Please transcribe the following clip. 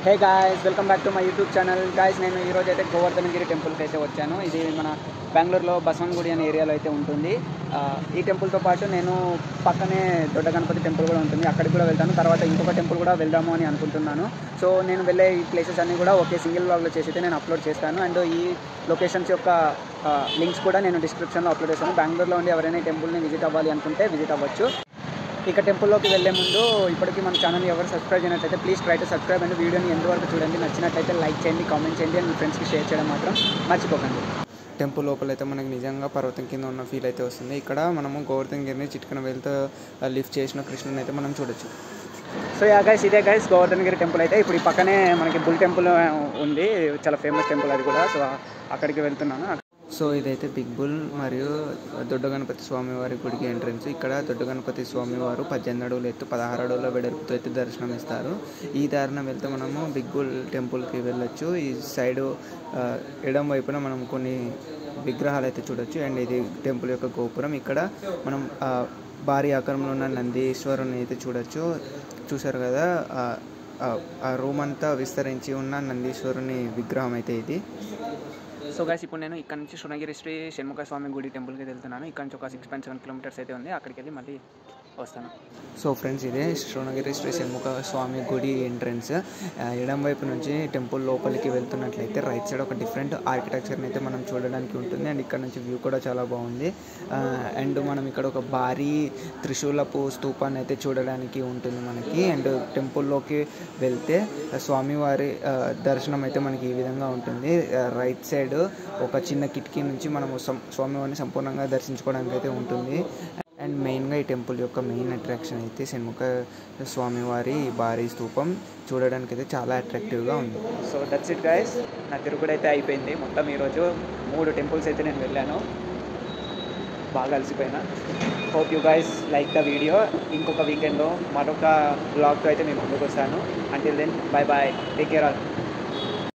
hey guys welcome back to my YouTube channel guys నేను ఈరోజు అయితే గోవర్ధనగిరి టెంపుల్కి అయితే వచ్చాను ఇది మన బెంగళూరులో బసవనగుడి అనే ఏరియాలో అయితే ఉంటుంది ఆ, ఈ టెంపుల్తో పాటు నేను పక్కనే దొడ్డ గణపతి టెంపుల్ కూడా ఉంటుంది అక్కడికి కూడా వెళ్తాను తర్వాత ఇంకొక టెంపుల్ కూడా వెళ్దాము అని అనుకుంటున్నాను సో నేను వెళ్ళే ఈ ప్లేసెస్ అన్నీ కూడా ఒకే సింగిల్ బ్లాగ్లో చేసి అయితే నేను అప్లోడ్ చేస్తాను అండ్ ఈ లొకేషన్స్ యొక్క లింక్స్ కూడా నేను డిస్క్రిప్షన్లో అప్లోడ్ చేస్తాను బెంగళూరులో ఉండి ఎవరైనా ఈ టెంపుల్ని విజిట్ అవ్వాలి అనుకుంటే విజిట్ అవ్వచ్చు ఇక టెంపుల్లోకి వెళ్ళే ముందు ఇప్పటికీ మన ఛానల్ ఎవరు సబ్స్క్రైబ్ చేయనట్లయితే please try to subscribe and వీడియోని ఎంతవరకు చూడండి నచ్చినట్లయితే లైక్ చేయండి కామెంట్ చేయండి అండ్ మీ ఫ్రెండ్స్కి షేర్ చేయడం మాత్రం మర్చిపోకండి టెంపుల్ లోపల అయితే మనకి నిజంగా పర్వతం కింద ఉన్న ఫీల్ అయితే వస్తుంది ఇక్కడ మనము గోవర్ధన్ గిరిని చిట్కన వెళ్తూ లిఫ్ట్ చేసిన కృష్ణుని అయితే మనం చూడొచ్చు సో యా గైస్ ఇదే గైస్ గోవర్ధనగిరి టెంపుల్ అయితే ఇప్పుడు ఈ పక్కనే మనకి బుల్ టెంపుల్ ఉంది చాలా ఫేమస్ టెంపుల్ అది కూడా సో అక్కడికి వెళ్తున్నాను సో ఇదైతే బిగ్ బుల్ మరియు దొడ్డ గణపతి స్వామి వారి గుడికి ఎంట్రన్స్ ఇక్కడ దొడ్డ గణపతి స్వామి వారు పద్దెనిమిది అడుగులు ఎత్తు పదహారు అడుగుల వెడల్పుతో అయితే దర్శనం ఇస్తారు ఈ దారిన వెళ్తే మనము బిగ్ బుల్ టెంపుల్కి వెళ్ళొచ్చు ఈ సైడు ఆ, ఎడం వైపున మనం కొన్ని విగ్రహాలు అయితే చూడొచ్చు అండ్ ఇది టెంపుల్ యొక్క గోపురం ఇక్కడ మనం ఆ, భారీ ఆకారంలో ఉన్న నందీశ్వరుని అయితే చూడొచ్చు చూసారు కదా ఆ- ఆ- ఆ రూమ్ అంతా విస్తరించి ఉన్న నందీశ్వరుని విగ్రహం అయితే ఇది సో గైస్ ఇప్పుడు నేను ఇక్కడ నుంచి శృంగగిరి శ్రీ షణ్ముఖ స్వామి గుడి టెంపుల్కి వెళ్తున్నాను ఇక్కడ నుంచి ఒక సిక్స్ పాయింట్ సెవెన్ కిలోమీటర్స్ అయితే ఉంది అక్కడికి వెళ్ళి మళ్ళీ వస్తాను సో ఫ్రెండ్స్ ఇదే శృంగగిరి శ్రీ షణ్ముఖ స్వామి గుడి ఎంట్రన్స్ ఆ, ఎడం వైపు నుంచి టెంపుల్ లోపలికి వెళ్తున్నట్లయితే రైట్ సైడ్ ఒక డిఫరెంట్ ఆర్కిటెక్చర్ని అయితే మనం చూడడానికి ఉంటుంది అండ్ ఇక్కడ నుంచి వ్యూ కూడా చాలా బాగుంది ఆ, అండ్ మనం ఇక్కడ ఒక భారీ త్రిశూలపు స్తూపాన్ని అయితే చూడడానికి ఉంటుంది మనకి అండ్ టెంపుల్లోకి వెళ్తే స్వామివారి ఆ, దర్శనం అయితే మనకి ఈ విధంగా ఉంటుంది ఆ, రైట్ సైడ్ ఒక చిన్న కిటికీ నుంచి మనము సం- స్వామివారిని సంపూర్ణంగా దర్శించుకోవడానికి అయితే ఉంటుంది అండ్ మెయిన్గా ఈ టెంపుల్ యొక్క మెయిన్ అట్రాక్షన్ అయితే షణ్ముఖ స్వామివారి భారీ స్తూపం చూడడానికి అయితే చాలా అట్రాక్టివ్గా ఉంది సో దట్స్ ఇట్ గైస్ నా తిరుగుడు అయితే అయిపోయింది మొత్తం ఈరోజు మూడు టెంపుల్స్ అయితే నేను వెళ్ళాను బాగా అలసిపోయినా hope you guys like the video ఇంకొక వీకెండ్లో మరొక బ్లాగ్తో అయితే నేను ముందుకు వస్తాను until then bye bye take care all